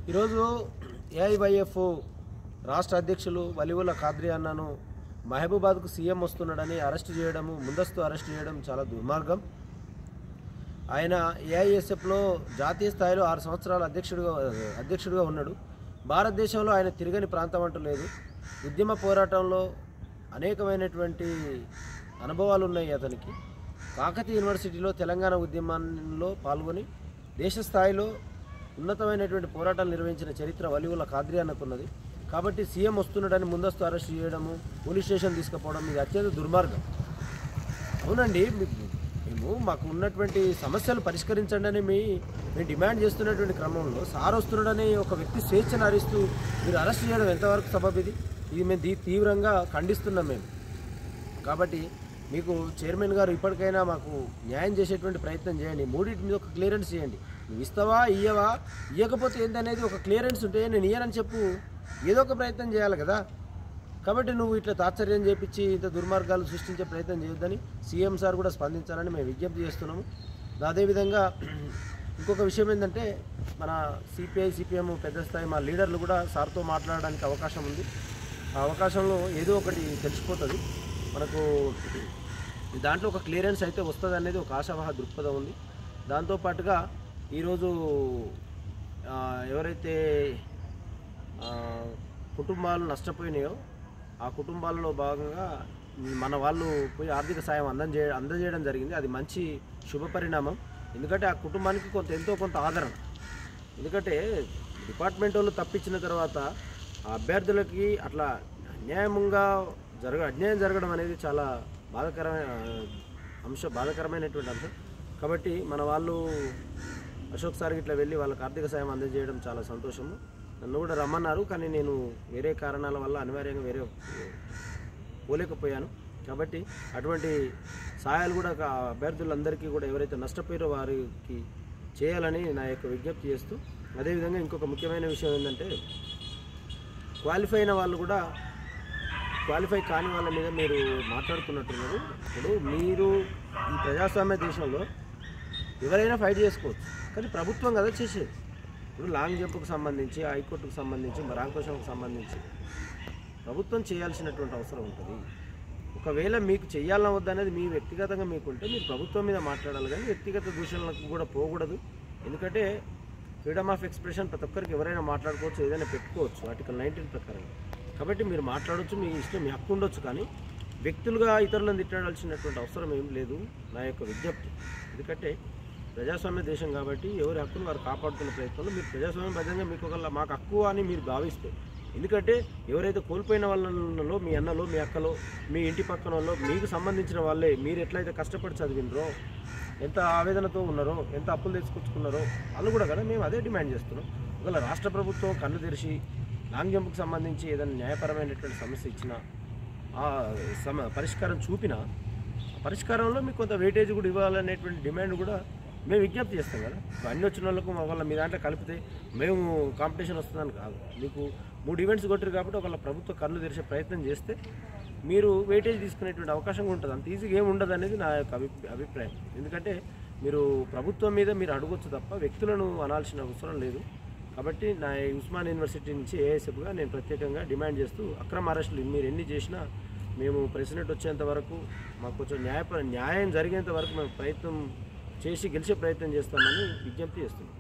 ఈరోజు ఏఐవైఎఫ్ రాష్ట్ర అధ్యక్షులు వలివుల ఖాద్రి అన్నను మహబూబాద్కు సీఎం వస్తున్నాడని అరెస్ట్ చేయడము ముందస్తు అరెస్ట్ చేయడం చాలా దుర్మార్గం ఆయన ఏఐఎస్ఎఫ్లో జాతీయ స్థాయిలో ఆరు సంవత్సరాల అధ్యక్షుడిగా అధ్యక్షుడిగా ఉన్నాడు భారతదేశంలో ఆయన తిరగని ప్రాంతం అంటూ లేదు ఉద్యమ పోరాటంలో అనేకమైనటువంటి అనుభవాలు ఉన్నాయి అతనికి కాకతీయ యూనివర్సిటీలో తెలంగాణ ఉద్యమంలో పాల్గొని దేశ స్థాయిలో ఉన్నతమైనటువంటి పోరాటాలు నిర్వహించిన చరిత్ర వలివుల ఖాద్రి అన్నకున్నది కాబట్టి సీఎం వస్తున్నాడని ముందస్తు అరెస్ట్ చేయడము పోలీస్ స్టేషన్ తీసుకుపోవడం ఇది అత్యంత దుర్మార్గం అవునండి మీ- మేము మాకు ఉన్నటువంటి సమస్యలు పరిష్కరించండి అని మీ మేము డిమాండ్ చేస్తున్నటువంటి క్రమంలో సార్ వస్తున్నాడని ఒక వ్యక్తి స్వేచ్ఛను హరిస్తూ మీరు అరెస్ట్ చేయడం ఎంతవరకు సబబు ఇది ఇది మేము తీ- తీవ్రంగా ఖండిస్తున్నాం మేము కాబట్టి మీకు చైర్మన్ గారు ఇప్పటికైనా మాకు న్యాయం చేసేటువంటి ప్రయత్నం చేయండి మూడింటి మీద ఒక క్లియరెన్స్ చేయండి నువ్వు ఇస్తావా ఇయ్యవా ఇవ్వకపోతే ఏంటనేది ఒక క్లియరెన్స్ ఉంటే నేను ఇయ్యనని చెప్పు ఏదో ఒక ప్రయత్నం చేయాలి కదా కాబట్టి నువ్వు ఇట్లా తాత్సర్యం చేపించి ఇంత దుర్మార్గాలు సృష్టించే ప్రయత్నం చేయొద్దని సీఎం సార్ కూడా స్పందించాలని మేము విజ్ఞప్తి చేస్తున్నాము అదేవిధంగా ఇంకొక విషయం ఏంటంటే మన సిపిఐ సిపిఎం పెద్ద స్థాయి మా లీడర్లు కూడా సార్తో మాట్లాడడానికి అవకాశం ఉంది ఆ అవకాశంలో ఏదో ఒకటి తెలిసిపోతుంది మనకు దాంట్లో ఒక క్లియరెన్స్ అయితే వస్తుంది అనేది ఒక ఆశావహ దృక్పథం ఉంది దాంతోపాటుగా ఈరోజు ఆ, ఎవరైతే ఆ, కుటుంబాలు నష్టపోయినాయో ఆ కుటుంబాలలో భాగంగా మన వాళ్ళు పోయి ఆర్థిక సాయం అందజే అందజేయడం జరిగింది అది మంచి శుభ పరిణామం ఎందుకంటే ఆ కుటుంబానికి కొంత ఎంతో కొంత ఆదరణ ఎందుకంటే డిపార్ట్మెంట్ వాళ్ళు తప్పించిన తర్వాత ఆ అభ్యర్థులకి అట్లా అన్యాయంగా జరగ అన్యాయం జరగడం అనేది చాలా బాధాకరమైన అంశం బాధాకరమైనటువంటి అంశం కాబట్టి మన వాళ్ళు అశోక్ సార్ ఇట్లా వెళ్ళి వాళ్ళకి ఆర్థిక సాయం అందజేయడం చాలా సంతోషము నన్ను కూడా రమ్మన్నారు కానీ నేను వేరే కారణాల వల్ల అనివార్యంగా వేరే పోలేకపోయాను కాబట్టి అటువంటి సహాయాలు కూడా ఆ అభ్యర్థులందరికీ కూడా ఎవరైతే నష్టపోయారో వారికి చేయాలని నా యొక్క విజ్ఞప్తి చేస్తూ అదేవిధంగా ఇంకొక ముఖ్యమైన విషయం ఏంటంటే క్వాలిఫై అయిన వాళ్ళు కూడా క్వాలిఫై కాని వాళ్ళ మీద మీరు మాట్లాడుతున్నట్టున్నారు ఇప్పుడు మీరు ఈ ప్రజాస్వామ్య దేశంలో ఎవరైనా ఫైట్ చేసుకోవచ్చు కానీ ప్రభుత్వం కదా చేసేది ఇప్పుడు లాంగ్ జంప్కు సంబంధించి హైకోర్టుకు సంబంధించి మరాంకోశంకు సంబంధించి ప్రభుత్వం చేయాల్సినటువంటి అవసరం ఉంటుంది ఒకవేళ మీకు చేయాలన్నా వద్దనేది మీ వ్యక్తిగతంగా మీకుంటే మీరు ప్రభుత్వం మీద మాట్లాడాలి కానీ వ్యక్తిగత దూషణలకు కూడా పోకూడదు ఎందుకంటే ఫ్రీడమ్ ఆఫ్ ఎక్స్ప్రెషన్ ప్రతి ఒక్కరికి ఎవరైనా మాట్లాడుకోవచ్చు ఏదైనా పెట్టుకోవచ్చు ఆర్టికల్ నైన్టీన్ ప్రకారం కాబట్టి మీరు మాట్లాడవచ్చు మీ ఇష్టం మీ హక్కు ఉండొచ్చు కానీ వ్యక్తులుగా ఇతరులను తిట్టాడాల్సినటువంటి అవసరం ఏం లేదు నా యొక్క విజ్ఞప్తి ఎందుకంటే ప్రజాస్వామ్య దేశం కాబట్టి ఎవరి హక్కును వారు కాపాడుతున్న ప్రయత్నంలో మీరు ప్రజాస్వామ్య బద్దంగా మీకు ఒకళ్ళ మాకు హక్కు అని మీరు భావిస్తే ఎందుకంటే ఎవరైతే కోల్పోయిన వాళ్ళలో మీ అన్నలో మీ అక్కలో మీ ఇంటి పక్కన వాళ్ళో మీకు సంబంధించిన వాళ్ళే మీరు ఎట్లయితే కష్టపడి చదివినరో ఎంత ఆవేదనతో ఉన్నారో ఎంత అప్పులు తెచ్చుకొచ్చుకున్నారో వాళ్ళు కూడా కదా మేము అదే డిమాండ్ చేస్తున్నాం ఒకవేళ రాష్ట్ర ప్రభుత్వం కళ్ళు తెరిచి లాంగ్ జంప్కి సంబంధించి ఏదైనా న్యాయపరమైనటువంటి సమస్య ఇచ్చినా ఆ సమ పరిష్కారం చూపినా ఆ పరిష్కారంలో మీకు కొంత వెయిటేజ్ కూడా ఇవ్వాలనేటువంటి డిమాండ్ కూడా మేము విజ్ఞప్తి చేస్తాం కదా ఇప్పుడు అన్ని వచ్చిన వాళ్ళకు మా వాళ్ళ మీ దాంట్లో కలిపితే మేము కాంపిటీషన్ వస్తుందని కాదు మీకు మూడు ఈవెంట్స్ కొట్టారు కాబట్టి ఒకళ్ళ ప్రభుత్వ కళ్ళు తెరిచే ప్రయత్నం చేస్తే మీరు వెయిటేజ్ తీసుకునేటువంటి అవకాశం కూడా ఉంటుంది అంత ఈజీగా ఏమి ఉండదు అనేది నా యొక్క అభి అభిప్రాయం ఎందుకంటే మీరు ప్రభుత్వం మీద మీరు అడగొచ్చు తప్ప వ్యక్తులను అనాల్సిన అవసరం లేదు కాబట్టి నా ఈ ఉస్మాన్ యూనివర్సిటీ నుంచి ఏఎస్ఎఫ్గా నేను ప్రత్యేకంగా డిమాండ్ చేస్తూ అక్రమ అరెస్టులు మీరు ఎన్ని చేసినా మేము ప్రెసిడెంట్ వచ్చేంత వరకు మాకు కొంచెం న్యాయ న్యాయం జరిగేంత వరకు మేము ప్రయత్నం చేసి గెలిచే ప్రయత్నం చేస్తామని విజ్ఞప్తి చేస్తున్నాం